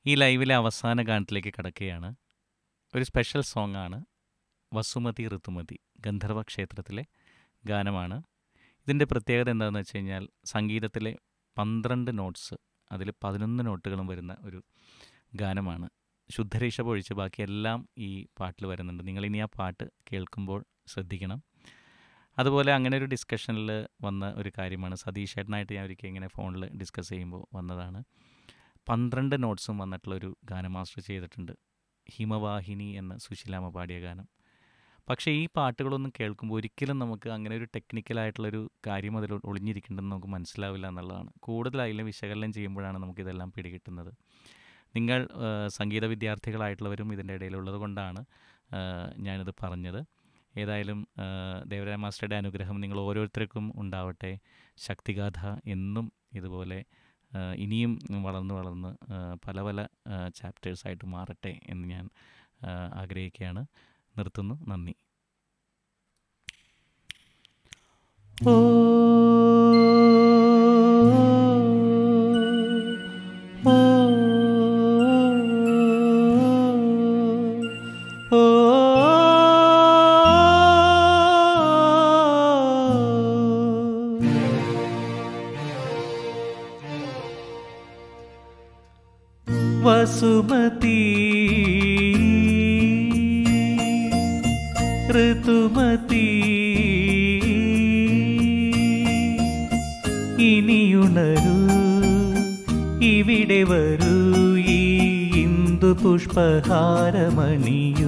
ഈ ലൈവിലെ അവസാന ഗാനത്തിലേക്ക് കടക്കുകയാണ് ഒരു സ്പെഷ്യൽ സോങ് ആണ് വസുമതി ഋതുമതി ഗന്ധർവ ക്ഷേത്രത്തിലെ ഗാനമാണ് ഇതിൻ്റെ പ്രത്യേകത എന്താണെന്ന് വെച്ച് കഴിഞ്ഞാൽ സംഗീതത്തിലെ പന്ത്രണ്ട് നോട്ട്സ് അതിൽ പതിനൊന്ന് നോട്ടുകളും വരുന്ന ഒരു ഗാനമാണ് ശുദ്ധരീഷഭ ഒഴിച്ച് ബാക്കി എല്ലാം ഈ പാട്ടിൽ വരുന്നുണ്ട് നിങ്ങളിനി ആ പാട്ട് കേൾക്കുമ്പോൾ ശ്രദ്ധിക്കണം അതുപോലെ അങ്ങനെ ഒരു ഡിസ്കഷനിൽ വന്ന ഒരു കാര്യമാണ് സതീഷ് ഏട്ടനായിട്ട് ഞാൻ ഒരിക്കൽ ഇങ്ങനെ ഫോണിൽ ഡിസ്കസ് ചെയ്യുമ്പോൾ വന്നതാണ് പന്ത്രണ്ട് നോട്ട്സും വന്നിട്ടുള്ളൊരു ഗാനം മാസ്റ്റർ ചെയ്തിട്ടുണ്ട് ഹിമവാഹിനി എന്ന സുശീലാമ്മ പാടിയ ഗാനം പക്ഷേ ഈ പാട്ടുകളൊന്നും കേൾക്കുമ്പോൾ ഒരിക്കലും നമുക്ക് അങ്ങനെ ഒരു ടെക്നിക്കലായിട്ടുള്ളൊരു കാര്യം അതിൽ ഒളിഞ്ഞിരിക്കേണ്ടെന്ന് നമുക്ക് മനസ്സിലാവില്ല എന്നുള്ളതാണ് കൂടുതൽ അതിൽ വിശകലനം ചെയ്യുമ്പോഴാണ് നമുക്കിതെല്ലാം പിടികിട്ടുന്നത് നിങ്ങൾ ആ, സംഗീത വിദ്യാർത്ഥികളായിട്ടുള്ളവരും ഇതിൻ്റെ ഇടയിലുള്ളത് കൊണ്ടാണ് ആ, ഞാനിത് പറഞ്ഞത് ഏതായാലും ആ, ദേവരായ മാസ്റ്ററുടെ അനുഗ്രഹം നിങ്ങൾ ഓരോരുത്തർക്കും ഉണ്ടാവട്ടെ ശക്തിഗാഥ എന്നും ഇതുപോലെ ആ, ഇനിയും വളർന്ന് വളർന്ന് ആ, പല പല ചാപ്റ്റേഴ്സായിട്ട് മാറട്ടെ എന്ന് ഞാൻ ആ, ആഗ്രഹിക്കുകയാണ് നിർത്തുന്നു നന്ദി വസുമതി ഋതുമതി ഇനിയുണരൂ ഇവിടെ വരൂ ഈ ഇന്ദു പുഷ്പഹാരമണിയൂ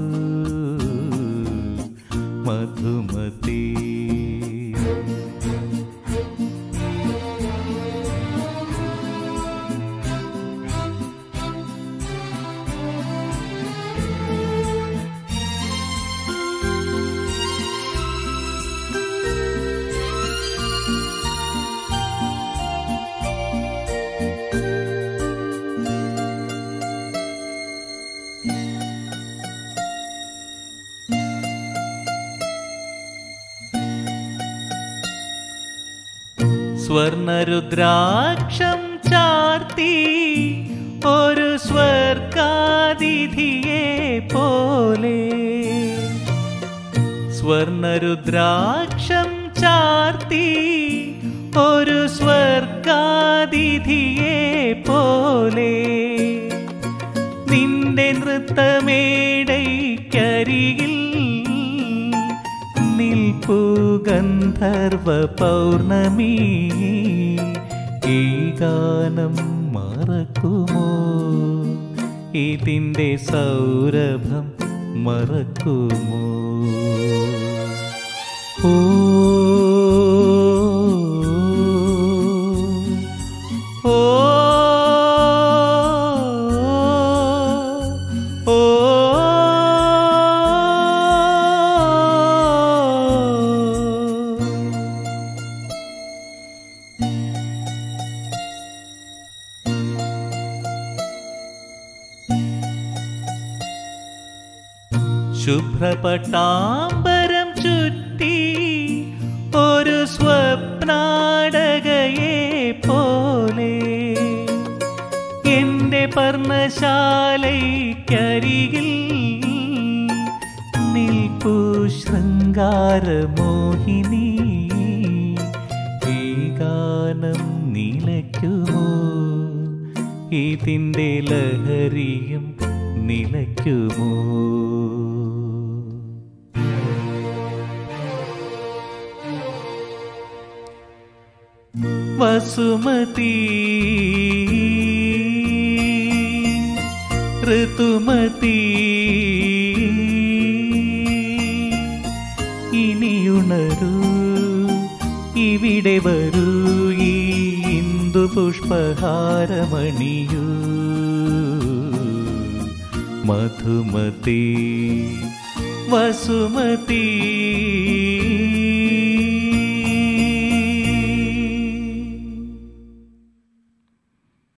മധുമതി സ്വർണരുദ്രാക്ഷം ചാർത്തി ഒരു സ്വർഗാതിഥിയെ പോലെ സ്വർണരുദ്രാക്ഷം ചാർത്തി ഒരു സ്വർഗാതിഥിയെ പോലെ നിന്റെ നൃത്തമേടൈക്കരികിൽ നിൽപ്പു ഗന്ധർവ പൗർണമി ഈ ഗാനം മറക്കുമോ ഇതിൻ്റെ സൗരഭം മറക്കുമോ ഓ ഓ ഓ ശുഭ്രപട്ടാംബരം ചുറ്റി ഒരു സ്വപ്നാടകയെ പോലെ എന്റെ പർണശാലയ്ക്കരികിൽ നിൽപ്പു ശൃംഗാരമോഹിനി ഈ ഗാനം നിലയ്ക്കുമോ ഇതിൻ്റെ ലഹരിയും നിലയ്ക്കുമോ വസുമതി ഋതുമതി ഇനിയുണരൂ ഇവിടെ വരൂ ഈ ഇന്ദു പുഷ്പഹാരമണിയൂ മധുമതി വസുമതി